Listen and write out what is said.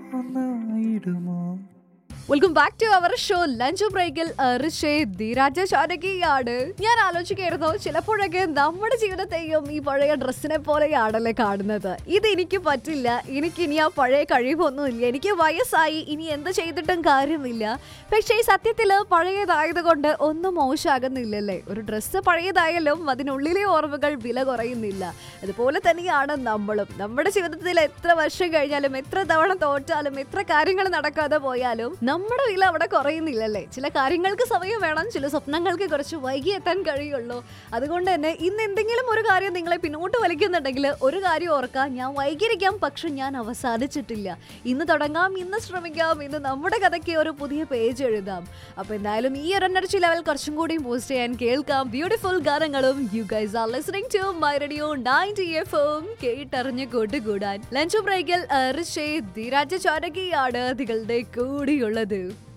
ഒന്നായിടുമോ welcome back to our show lunch ബ്രേക്കിൽ ഋഷേ ധീരാജ ചാരകിയാണ് ഞാൻ ആലോചിക്കായിരുന്നു ചിലപ്പോഴൊക്കെ നമ്മുടെ ജീവിതത്തെയും ഈ പഴയ ഡ്രസ്സിനെ പോലെയാണല്ലേ കാണുന്നത് ഇത് എനിക്ക് പറ്റില്ല എനിക്ക് ഇനി ആ പഴയ കഴിവൊന്നുമില്ല എനിക്ക് വയസ്സായി ഇനി എന്ത് ചെയ്തിട്ടും കാര്യമില്ല പക്ഷേ ഈ സത്യത്തിൽ പഴയതായതുകൊണ്ട് ഒന്നും മോശമാകുന്നില്ലല്ലേ ഒരു ഡ്രസ്സ് പഴയതായാലും അതിനുള്ളിലെ ഓർമ്മകൾ വില കുറയുന്നില്ല അതുപോലെ തന്നെയാണ് നമ്മളും നമ്മുടെ ജീവിതത്തിൽ എത്ര വർഷം കഴിഞ്ഞാലും എത്ര തവണ തോറ്റാലും എത്ര കാര്യങ്ങൾ നടക്കാതെ പോയാലും നമ്മുടെ വില അവിടെ കുറയുന്നില്ലല്ലേ ചില കാര്യങ്ങൾക്ക് സമയം വേണം ചില സ്വപ്നങ്ങൾക്ക് കുറച്ച് വൈകി എത്താൻ കഴിയുള്ളൂ അതുകൊണ്ട് തന്നെ ഇന്ന് എന്തെങ്കിലും ഒരു കാര്യം നിങ്ങളെ പിന്നോട്ട് വലിക്കുന്നുണ്ടെങ്കിൽ ഒരു കാര്യം ഓർക്കാം ഞാൻ വൈകിരിക്കാം പക്ഷെ ഞാൻ അവസാനിച്ചിട്ടില്ല ഇന്ന് തുടങ്ങാം ഇന്ന് ശ്രമിക്കാം ഇന്ന് നമ്മുടെ കഥയ്ക്ക് ഒരു പുതിയ പേജ് എഴുതാം അപ്പൊ എന്തായാലും ഈ ഒരു എനർജി ലെവൽ കുറച്ചും കൂടി ബൂസ്റ്റ് ചെയ്യാൻ കേൾക്കാം ബ്യൂട്ടിഫുൾ ഗാനങ്ങളും you guys are listening to my radio ninety F M കേട്ടറിഞ്ഞ് കൊണ്ടുകൂടാൻ ലഞ്ച് ബ്രേക്കിൽ ഋഷേ ധീരാജ ചാരകിയാണ് നിങ്ങളുടെ കൂടിയുള്ളത്